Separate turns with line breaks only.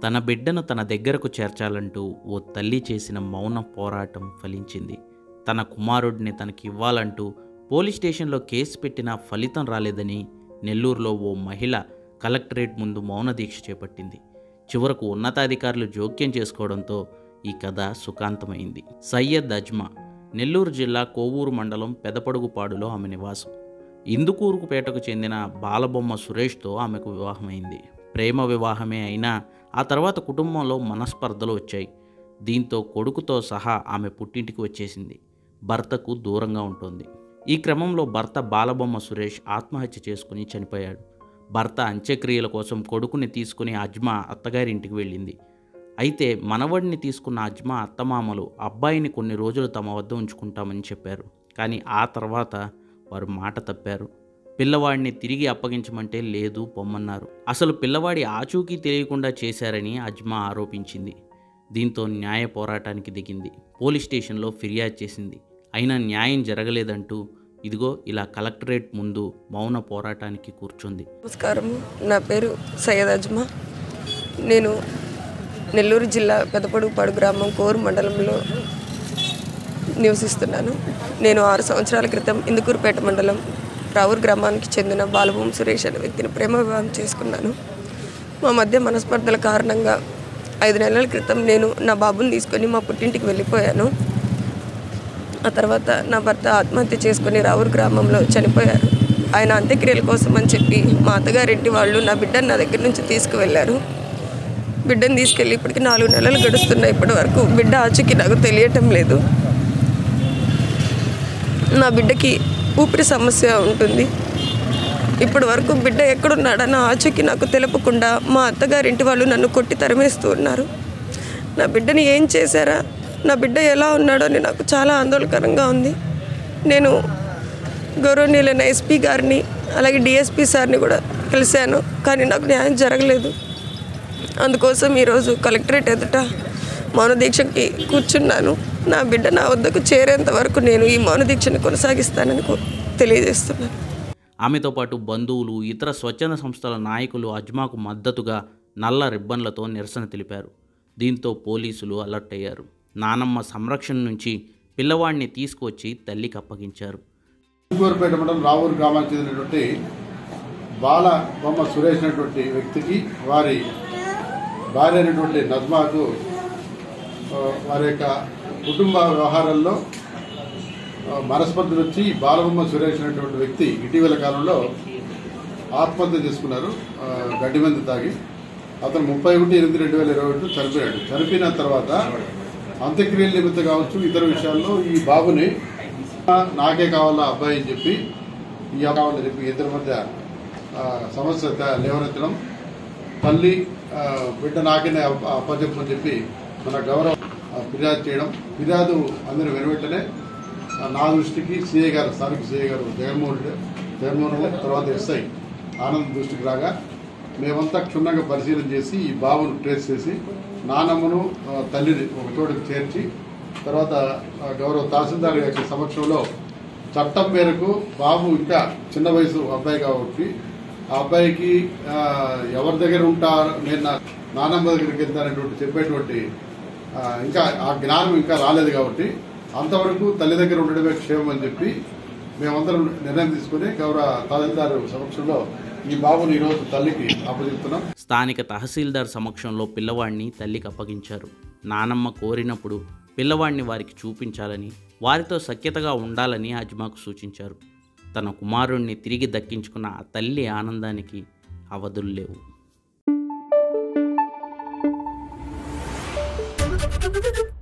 తన బిడ్డను తన దగ్గరకు చేర్చాలంటూ ఓ తల్లి చేసిన మౌన పోరాటం ఫలించింది తన కుమారుడిని తనకి ఇవ్వాలంటూ పోలీస్ స్టేషన్లో కేసు పెట్టినా ఫలితం రాలేదని నెల్లూరులో ఓ మహిళ కలెక్టరేట్ ముందు మౌన దీక్ష చేపట్టింది చివరకు ఉన్నతాధికారులు జోక్యం చేసుకోవడంతో ఈ కథ సుఖాంతమైంది సయ్యద్ అజ్మా నెల్లూరు జిల్లా కోవూరు మండలం పెదపడుగుపాడులో ఆమె నివాసం ఇందుకూరుకుపేటకు చెందిన బాలబొమ్మ సురేష్తో ఆమెకు వివాహమైంది ప్రేమ వివాహమే అయినా ఆ తర్వాత కుటుంబంలో మనస్పర్ధలు వచ్చాయి దీంతో కొడుకుతో సహా ఆమె పుట్టింటికి వచ్చేసింది భర్తకు దూరంగా ఉంటుంది ఈ క్రమంలో భర్త బాలబొమ్మ సురేష్ ఆత్మహత్య చేసుకుని చనిపోయాడు భర్త అంత్యక్రియల కోసం కొడుకుని తీసుకుని అజ్మా అత్తగారింటికి వెళ్ళింది అయితే మనవడిని తీసుకున్న అజ్మా అత్తమామలు అబ్బాయిని కొన్ని రోజులు తమ వద్ద ఉంచుకుంటామని చెప్పారు కానీ ఆ తర్వాత వారు మాట తప్పారు పిల్లవాడిని తిరిగి అప్పగించమంటే లేదు పొమ్మన్నారు అసలు పిల్లవాడి ఆచూకీ తెలియకుండా చేశారని అజ్మా ఆరోపించింది దీంతో న్యాయ పోరాటానికి దిగింది పోలీస్ స్టేషన్లో ఫిర్యాదు చేసింది అయినా న్యాయం జరగలేదంటూ ఇదిగో ఇలా కలెక్టరేట్ ముందు మౌన పోరాటానికి కూర్చుంది
నమస్కారం నా పేరు సయ్యద్ అజ్మా నేను నెల్లూరు జిల్లా పెదపడుపాడు గ్రామం కోరు మండలంలో నివసిస్తున్నాను నేను ఆరు సంవత్సరాల క్రితం ఇందుకూరుపేట మండలం రావూర్ గ్రామానికి చెందిన బాలభూమి సురేష్ అనే వ్యక్తిని ప్రేమ వివాహం చేసుకున్నాను మా మధ్య మనస్పర్ధల కారణంగా ఐదు నెలల క్రితం నేను నా బాబుని తీసుకొని మా పుట్టింటికి వెళ్ళిపోయాను ఆ తర్వాత నా భర్త ఆత్మహత్య చేసుకుని రావూర్ గ్రామంలో చనిపోయారు ఆయన అంత్యక్రియల కోసం అని చెప్పి మా అత్తగారింటి వాళ్ళు నా బిడ్డను నా దగ్గర నుంచి తీసుకువెళ్ళారు బిడ్డను తీసుకెళ్ళి ఇప్పటికి నాలుగు నెలలు గడుస్తున్నాయి ఇప్పటి వరకు బిడ్డ ఆచూకీ నాకు తెలియటం లేదు నా బిడ్డకి ఊపిరి సమస్య ఉంటుంది ఇప్పటి వరకు బిడ్డ ఎక్కడున్నాడన్న ఆచూకీ నాకు తెలపకుండా మా అత్తగారింటి వాళ్ళు నన్ను కొట్టి తరిమేస్తూ ఉన్నారు నా బిడ్డని ఏం చేశారా నా బిడ్డ ఎలా ఉన్నాడో అని నాకు చాలా ఆందోళనకరంగా ఉంది నేను గౌరవనీయులైన ఎస్పీ గారిని అలాగే డిఎస్పీ సార్ని కూడా కలిశాను కానీ నాకు న్యాయం జరగలేదు అందుకోసం ఈరోజు కలెక్టరేట్ ఎదుట మౌన దీక్షకి కూర్చున్నాను నా బిడ్డ నా వద్దకు చేరేంత వరకు నేను ఈ మౌన దీక్షను కొనసాగిస్తానని కో- తెలియజేస్తున్నాను
ఆమెతో పాటు బంధువులు ఇతర స్వచ్ఛంద సంస్థల నాయకులు అజ్మాకు మద్దతుగా నల్ల రిబ్బన్లతో నిరసన తెలిపారు దీంతో పోలీసులు అలర్ట్ అయ్యారు నానమ్మ సంరక్షణ నుంచి పిల్లవాడిని తీసుకువచ్చి తల్లికి అప్పగించారు
ఇంకూరుపేట మండలం రావూరు గ్రామానికి చెందినటువంటి బాల బొమ్మ సురేష్ అనేటువంటి వ్యక్తికి వారి భార్య అయినటువంటి నజ్మాకు ఆ, వారి యొక్క కుటుంబ వ్యవహారాల్లో ఆ, మనస్పర్ధలు వచ్చి బాలబొమ్మ సురేష్ అనేటువంటి వ్యక్తి ఇటీవల కాలంలో ఆత్మహత్య చేసుకున్నారు ఆ, గడ్డి మంది తాగి అతను ముప్పై ఒకటి ఎనిమిది రెండు వేల ఇరవై ఒకటి చనిపోయాడు చనిపోయిన తర్వాత అంత్యక్రియల నిమిత్తం కావచ్చు ఇతర విషయాల్లో ఈ బాబుని "ఆ, నాకే కావాలా అబ్బాయి అని చెప్పి ఈ అబ్బాయి కావాలని చెప్పి ఇద్దరి మధ్య ఆ, సమస్య త- లేవనెత్తడం తల్లి ఆ, బిడ్డ నాకనే అప్ప- అప్పచెప్పని చెప్పి మన గౌరవ ఆ, ఫిర్యాదు చేయడం ఫిర్యాదు అందరూ వెనువెంటనే ఆ, నా దృష్టికి సిఐ గారు స్థానిక సిఐ గారు జగన్మోహన్ రెడ్డి జగన్మోహన్ రెడ్డి తర్వాత ఎస్ఐ ఆనంద్ దృష్టికి రాగా మేమంతా క్షుణ్ణంగా పరిశీలన చేసి ఈ బాబును ట్రేస్ చేసి నానమ్మను ఆ, తల్లిని ఒక చోటుకు చేర్చి తర్వాత ఆ, గౌరవ తహసీల్దార్ యొక్క సమక్షంలో చట్టం మేరకు బాబు ఇంకా చిన్న వయసు అబ్బాయి కాబట్టి ఆ అబ్బాయికి ఆ, ఎవరి దగ్గర ఉంటారు నేను నా నానమ్మ దగ్గరికి వెళ్తానటువంటి చెప్పేటువంటి ఆ, ఇంకా ఆ జ్ఞానం ఇంకా రాలేదు కాబట్టి అంతవరకు తల్లి దగ్గర ఉండడమే క్షేమం అని చెప్పి మేమందరం నిర్ణయం తీసుకుని గౌరవ తహసీల్దార్ సమక్షంలో ఈ బాబుని ఈరోజు తల్లికి అప్పచెప్తున్నాం
స్థానిక తహసీల్దార్ సమక్షంలో పిల్లవాడిని తల్లికి అప్పగించారు నానమ్మ కోరినప్పుడు పిల్లవాడిని వారికి చూపించాలని వారితో సఖ్యతగా ఉండాలని అజ్మాకు సూచించారు తన కుమారుణ్ణి తిరిగి దక్కించుకున్న ఆ తల్లి ఆనందానికి అవధులు లేవు
Thank you.